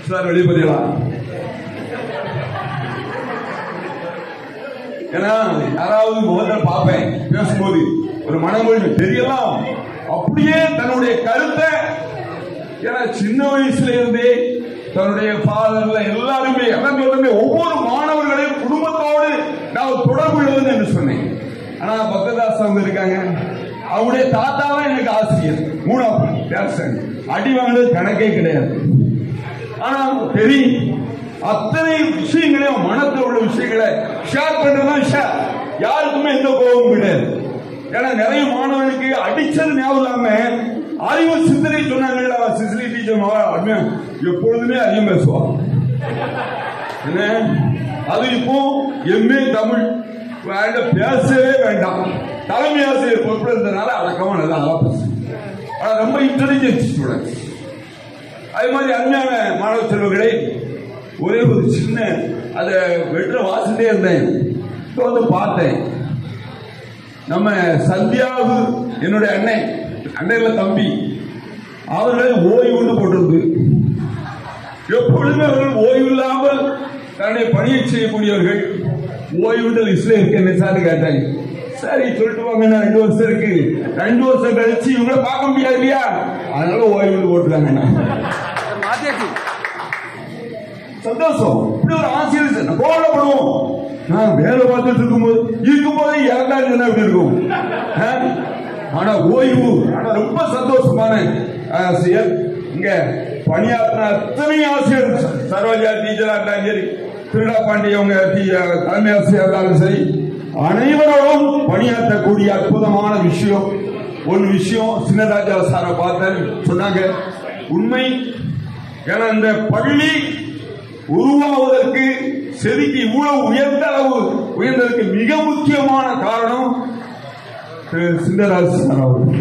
Sir வெளிப்படையலாம் ஏன்னா யாராவது முதல்ல பார்ப்பேன் பேசும்போது ஒரு மனமொழி தெரியலாம் அப்படியே தன்னுடைய கருத்தை ஏன்னா சின்ன வயசுல இருந்தே தன்னுடைய ஃபாதர்ல எல்லாருமே அதான் சொல்றேன் ஒவ்வொரு மாணவர்களையும் குடும்பத்தோடு நான் தொடர்பு கொள்வது என்று சொன்னேன் ஆனா பக்ததாஸ் அவங்க இருக்காங்க அவருடைய தாத்தா தான் எனக்கு ஆசிரியர் மூணாவது பேசன் அடி வாங்கினது கணக்கே கிடையாது ஆனா தெரியும் அத்தனை விஷயங்களையும் மனத்தில் உள்ள விஷயங்களை ஷேர் பண்றதுதான் ஷேர் யாருக்குமே எந்த கோபமும் கிடையாது ஏன்னா நிறைய மாணவர்களுக்கு அடிச்சது ஞாபகம் இல்லாம அறிவு சிந்தனை சொன்னாங்கல்ல சிசிலி டீச்சர் அருமையா எப்பொழுதுமே அதிகம் பேசுவான் என்ன அது இப்போ எம்ஏ தமிழ் வேண்ட பேசவே வேண்டாம் தலைமை ஆசிரியர் பொறுப்பில் இருந்ததுனால அடக்கமா நல்லா நல்லா பேசும் ஆனா ரொம்ப இன்டெலிஜென்ட் ஸ்டூடெண்ட் அதே மாதிரி அருமையான மாணவ செல்வங்களே ஒரே ஒரு சின்ன அதை வெற்ற வாசிட்டே இருந்தேன் இப்போ வந்து பார்த்தேன் நம்ம சந்தியாவு என்னுடைய அண்ணன் அண்ணன்ல தம்பி அவர்கள் ஓய்வுன்னு போட்டிருந்து எப்பொழுதுமே அவர்கள் ஓய்வு இல்லாமல் தன்னுடைய பணியை செய்யக்கூடியவர்கள் ஓய்வு லிஸ்ட்ல இருக்கு என்ன சார் கேட்டாங்க சரி சொல்லிட்டு வாங்க இன்னும் ரெண்டு வருஷம் இருக்கு ரெண்டு வருஷம் கழிச்சு இவங்கள பார்க்க முடியாது இல்லையா அதனால ஓய்வு போட்டுருக்காங்க மாத்தியாச்சு சந்தோஷம் இப்படி ஒரு ஆசிரியர் சார் நான் கோவப்படுவோம் நான் வேலை பார்த்துட்டு இருக்கும்போது இருக்கும்போது இறந்தாரு எப்படி இருக்கும் ஆ? ஆனா ஓய்வு ஆனா ரொம்ப சந்தோஷமான ஆசிரியர் இங்க பணியாற்றின அத்தனை ஆசிரியர் ச- சரோஜா டீச்சரா இருந்தாலும் சரி திருடா பாண்டி அவங்க டி- தலைமை ஆசிரியர் இருந்தாலும் சரி அனைவரோடும் பணியாற்றக்கூடிய அற்புதமான விஷயம் ஒரு விஷயம் சின்னராஜா சாரை பார்த்தேன் சொன்னாங்க உண்மை ஏன்னா இந்த பள்ளி உருவாவதற்கு செதுக்கி இவ்வளவு உயர்ந்த அளவு உயர்ந்ததற்கு மிக முக்கியமான காரணம் திரு சிந்தராஜ் சார் அவர்கள்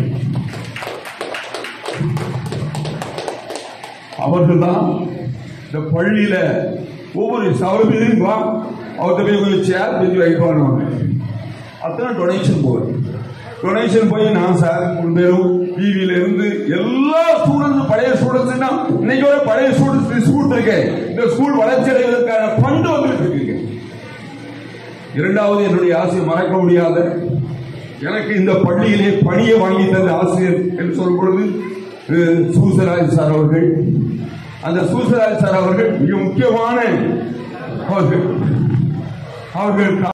அவர்கள் தான் இந்த பள்ளியில ஒவ்வொரு சவரபிலையும் வா அவர்கிட்ட போய் கொஞ்சம் சேர் கொஞ்சம் வைப்பாங்க அத்தனை டொனேஷன் போகுது டொனேஷன் போய் நான் சார் மூணு பேரும் டிவியில இருந்து எல்லா ஸ்டூடெண்ட்ஸ் பழைய ஸ்டூடெண்ட்ஸ் இன்னைக்கு வரை பழைய ஸ்டூடெண்ட்ஸ் லிஸ்ட் கொடுத்துருக்கேன் இந்த ஸ்கூல் வளர்ச்சி அடைவதற்கான ஃபண்ட் வந்துட்டு இருக்குங்க இரண்டாவது என்னுடைய ஆசையை மறக்க முடியாத எனக்கு இந்த பள்ளியிலே பணியை வாங்கி தந்த ஆசிரியர் என்று சொல்லும் பொழுது அஹ், சூசராஜ் சார் அவர்கள் அந்த சூசராஜ் சார் அவர்கள் மிக முக்கியமான அவர்கள் அவர்கள்